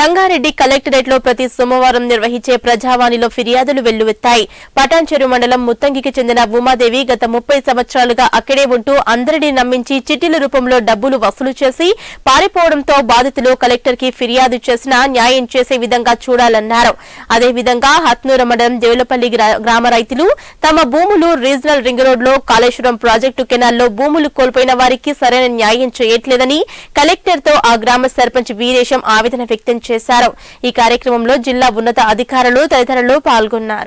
Sangareddy collectorate లో ప్రతి సోమవారం నిర్వహించే ప్రజావాణిలో ఫిర్యాదులు వెల్లువెత్తాయి పటాన్చెరు మండలం ముత్తంగికి చెందిన ఉమాదేవి గత ముప్పై సంవత్సరాలుగా అక్కడే ఉంటూ అందరినీ నమ్మించి చిట్టీల రూపంలో డబ్బులు వసూలు చేసి పారిపోవడంతో బాధితులు కలెక్టర్ కి ఫిర్యాదు చేసినా న్యాయం చేసే విధంగా చూడాలన్నారు అదేవిధంగా హత్నూర మండలం దేవులపల్లి గ్రా- గ్రామ రైతులు తమ భూములు రీజనల్ రింగ్ రోడ్ లో కాళేశ్వరం ప్రాజెక్టు కెనాల్లో భూములు కోల్పోయిన వారికి సరైన న్యాయం చేయట్లేదని కలెక్టర్ తో ఆ గ్రామ సర్పంచ్ వీరేశం ఆవేదన వ్యక్తం చేశారు ఈ కార్యక్రమంలో జిల్లా ఉన్నత అధికారులు తదితరులు పాల్గొన్నారు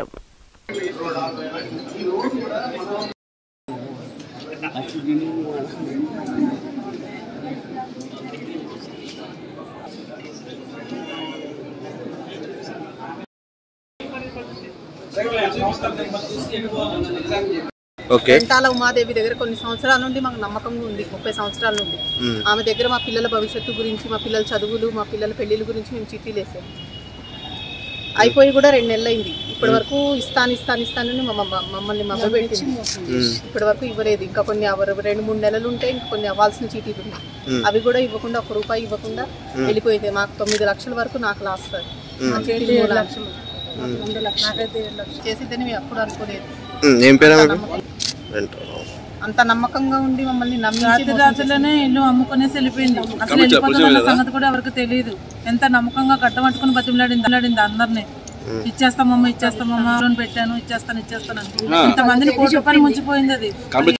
ఓకే వెంటాల ఉమాదేవి దగ్గర కొన్ని సంవత్సరాల నుండి మాకు నమ్మకం ఉంది ముప్పై సంవత్సరాల నుండి ఆమె దగ్గర మా పిల్లల భవిష్యత్తు గురించి మా పిల్లల చదువులు మా పిల్లల పెళ్లిళ్ళ గురించి మేము చిట్టీలు వేసాం అయిపోయి కూడా రెండు నెలలు అయింది ఇప్పటి వరకు ఇస్తాను ఇస్తాను ఇస్తానని మా మమ్మ- మమ్మల్ని మమ్మ పెట్టింది ఇప్పటి వరకు ఇవ్వలేదు ఇంకా కొన్ని అవ- రెండు మూడు నెలలు ఉంటే ఇంకా కొన్ని అవ్వాల్సిన చీటీలు ఉన్నాయి అవి కూడా ఇవ్వకుండా ఒక రూపాయి ఇవ్వకుండా వెళ్ళిపోయింది మాకు తొమ్మిది లక్షల వరకు నాకు లాస్ సార్ మా చీటీ మూడు లక్షలు రెండు లక్షలు చేసిద్దని మేము ఎప్పుడు అనుకోలేదు ఉమ్, ఏం పేరు ఆమెకు? వెంట్రుకలు. అంత నమ్మకంగా ఉండి మమ్మల్ని నమ్మించి రాత్రి రాత్రులనే ఇల్లు అమ్ముకునేసి వెళ్ళిపోయింది అసలు వెళ్ళిపోతున్న సంగతి కూడా ఎవరికి తెలియదు ఎంత నమ్మకంగా గడ్డమట్టుకుని బతిమలాడింది బతిమలాడింది అందరినీ ఇచ్చేస్తామమ్మా ఇచ్చేస్తామమ్మా లోన్ పెట్టాను ఇచ్చేస్తాను ఇచ్చేస్తాను అని. ఇంతమందిని కోటి రూపాయలు ముంచిపోయింది అది